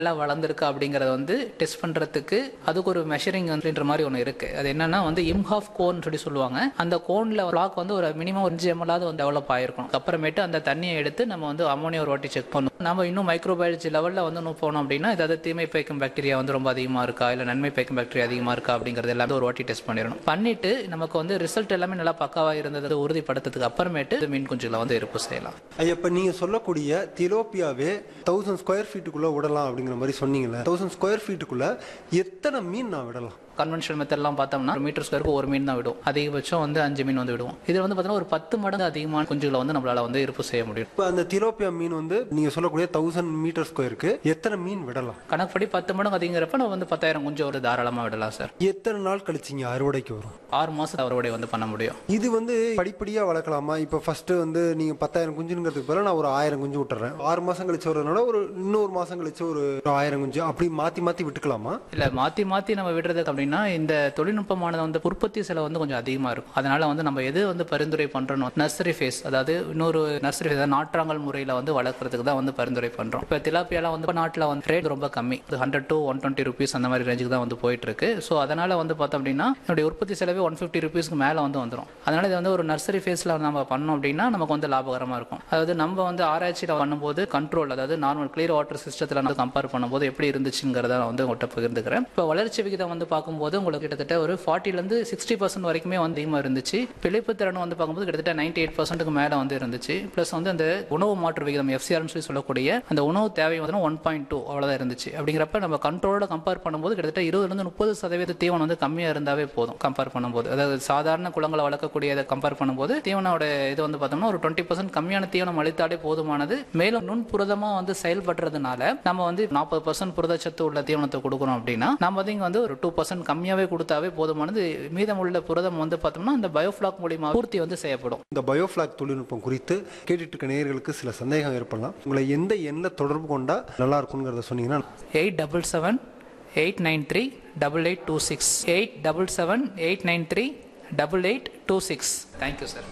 நல்லா வளர்ந்துருக்கு அப்படிங்கறத வந்து டெஸ்ட் பண்றதுக்கு அதுக்கு ஒரு மெஷரிங் வந்துன்ற மாதிரி ஒன்று இருக்கு அது என்னன்னா வந்து இம்ஹாஃப் கோன் சொல்லி சொல்லுவாங்க அந்த கோன்ல பிளாக் வந்து ஒரு மினிமம் ஒரு அஞ்சு எம்எல்லாவது வந்து டெவலப் ஆயிருக்கும் அப்புறமேட்டு அந்த தண்ணியை எடுத்து நம்ம வந்து அமோனியா ஒரு வாட்டி செக் பண்ணும் நம்ம இன்னும் மைக்ரோபயாலஜி லெவலில் வந்து இன்னும் போனோம் அப்படின்னா ஏதாவது தீமை பயக்கும் பாக்டீரியா வந்து ரொம்ப அதிகமாக இருக்கா இல்லை நன்மை பயக்கும் பாக்டீரியா அதிகமாக இருக்கா அப்படிங்கிறது எல்லாமே ஒரு வாட்டி டெஸ்ட் பண்ணிடணும் பண்ணிட்டு நமக்கு வந்து ரிசல்ட் எல்லாமே நல்லா பக்காவாக இருந்தது உறுதிப்படுத்ததுக்கு அப்புறமேட்டு மீன் குஞ்சுகளை வந்து இருப்பு செய்யலாம் ஐயா இப்போ நீங்கள் சொல்லக்கூடிய திலோப்பியாவே தௌசண்ட் ஸ்கொயர் ஃபீட்டுக்குள்ளே விடலாம் அப்படிங்கிற மாதிரி சொன்னீங்கல்ல தௌசண்ட் ஸ்கொயர் ஃபீட்டுக்குள்ளே எத்தனை மீன் நான் விடலாம் கன்வென்ஷனல் மெத்தட்லாம் பார்த்தோம்னா ஒரு மீட்டர் ஸ்கொயருக்கு ஒரு மீன் தான் விடும் அதிகபட்சம் வந்து அஞ்சு மீன் வந்து விடுவோம் இதில் வந்து பார்த்தீங்கன்னா ஒரு பத்து மடங்கு அதிகமான குஞ்சுகளை வந்து நம்மளால வந்து இருப்பு செய்ய முடியும் இப்போ அந்த திலோப்பியா மீன் வந்து நீங்கள் சொல்லக்கூடிய தௌசண்ட் மீட்டர் ஸ்கொயருக்கு எத்தனை மீன் விடலாம் கணக்குப்படி பத்து மடங்கு அதிகங்கிறப்ப நம்ம வந்து பத்தாயிரம் குஞ்சு ஒரு தாராளமாக விடலாம் சார் எத்தனை நாள் கழிச்சிங்க அறுவடைக்கு வரும் ஆறு மாதம் அறுவடை வந்து பண்ண முடியும் இது வந்து படிப்படியாக வளர்க்கலாமா இப்போ ஃபர்ஸ்ட் வந்து நீங்கள் பத்தாயிரம் குஞ்சுங்கிறதுக்கு பதிலாக நான் ஒரு ஆயிரம் குஞ்சு விட்டுறேன் ஆறு மாதம் கழிச்சு வரதுனால ஒரு இன்னொரு மாதம் கழிச்சு ஒரு ஆயிரம் குஞ்சு அப்படி மாற்றி மாற்றி விட்டுக்கலாமா இல்லை மாற்றி மாற்றி நம்ம விடுறது அப்படின்னா இந்த தொழில்நுட்பமானது வந்து உற்பத்தி செலவு வந்து கொஞ்சம் அதிகமாக இருக்கும் அதனால வந்து நம்ம எது வந்து பரிந்துரை பண்ணுறோம் நர்சரி ஃபேஸ் அதாவது இன்னொரு நர்சரி ஃபேஸ் நாற்றாங்கல் முறையில் வந்து வளர்க்குறதுக்கு தான் வந்து பரிந்துரை பண்ணுறோம் இப்போ திலாப்பியாலாம் வந்து நாட்டில் வந்து ரேட் ரொம்ப கம்மி hundred to one twenty rupees அந்த மாதிரி ரேஞ்சுக்கு தான் வந்து போயிட்டு இருக்கு ஸோ அதனால வந்து பார்த்தோம் அப்படின்னா என்னுடைய உற்பத்தி செலவே ஒன் ஃபிஃப்டி ருபீஸ்க்கு மேலே வந்து வந்துடும் அதனால இது வந்து ஒரு நர்சரி ஃபேஸில் நம்ம பண்ணோம் அப்படின்னா நமக்கு வந்து லாபகரமாக இருக்கும் அதாவது நம்ம வந்து ஆராய்ச்சியில் பண்ணும்போது கண்ட்ரோல் அதாவது நார்மல் கிளியர் வாட்டர் சிஸ்டத்தில் நம்ம கம்பேர் பண்ணும்போது எப்படி இருந்துச்சுங்கிறத நான் வந்து உங்கள்கிட்ட பகிர்ந்துக்கிறேன் இப்போ வளர்ச்சி விகிதம் வந்து பார்க்கும்போது உங்களுக்கு கிட்டத்தட்ட ஒரு ஃபார்ட்டிலேருந்து சிக்ஸ்டி பர்சன்ட் வரைக்குமே வந்து அதிகமாக இருந்துச்சு பிழைப்பு திறன் வந்து பார்க்கும்போது கிட்டத்தட்ட நைன்டி எயிட் பர்சன்ட்டுக்கு மேலே வந்து இருந்துச்சு ப்ளஸ் வந்து அந்த உணவு மாற்று விகிதம் எஃப்சிஆர்னு சொல்லி சொல்லக்கூடிய அந்த உணவு தேவை வந்து ஒன் பாயிண்ட் டூ அவ்வளோதான் இருந்துச்சு அப்படிங்கிறப்ப நம்ம கண்ட்ரோலோட கம்பேர் பண்ணும்போது கிட்டத்தட்ட இருபதுலேருந்து முப்பது சதவீத தீவனம் வந்து கம்மியாக இருந்தாவே போதும் கம்பேர் பண்ணும்போது அதாவது சாதாரண குளங்களை வளர்க்கக்கூடியதை கம்பேர் பண்ணும்போது தீவனோட இது வந்து பார்த்தோம்னா ஒரு டுவெண்ட்டி பர்சன்ட் கம்மியான தீவனம் அளித்தாலே போதுமானது மேலும் நுண் புரதமாக வந்து செயல்படுறதுனால நம்ம வந்து நாற்பது பர்சன்ட் புரதச்சத்து உள்ள தீவனத்தை கொடுக்குறோம் அப்படின்னா நம்ம வந்து இங்கே வந்து ஒரு டூ பர்சன்ட் கம்மியாகவே கொடுத்தாவே போதுமானது மீதம் உள்ள புரதம் வந்து பார்த்தோம்னா அந்த பயோஃப்ளாக் மூலியமா பூர்த்தி வந்து செய்யப்படும் இந்த பயோஃபிளாக் தொழில்நுட்பம் குறித்து கேட்டுட்டு இருக்க நேயர்களுக்கு சில சந்தேகம் ஏற்படலாம் உங்களை எந்த எண்ணில் தொடர்பு கொண்டா நல்லா இருக்குங்கிறத சொன்னீங்கன்னா eight double seven eight nine three double eight two six eight double seven eight nine three double eight two six thank you sir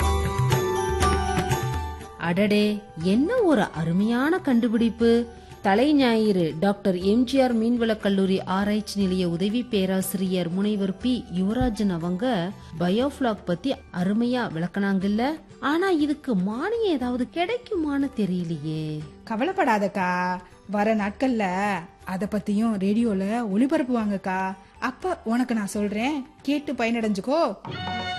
அடடே என்ன ஒரு அருமையான கண்டுபிடிப்பு தலை ஞாயிறு டாக்டர் எம்ஜிஆர் மீன்வளக் கல்லூரி ஆராய்ச்சி நிலைய உதவி பேராசிரியர் முனைவர் பி யுவராஜன் அவங்க பயோஃபிளாக் பத்தி அருமையா விளக்குனாங்கல்ல ஆனா இதுக்கு மானியம் ஏதாவது கிடைக்குமான்னு தெரியலையே கவலைப்படாதக்கா வர நாட்கள்ல அத பத்தியும் ரேடியோல ஒளிபரப்புவாங்கக்கா அப்ப உனக்கு நான் சொல்றேன் கேட்டு பயனடைஞ்சுக்கோ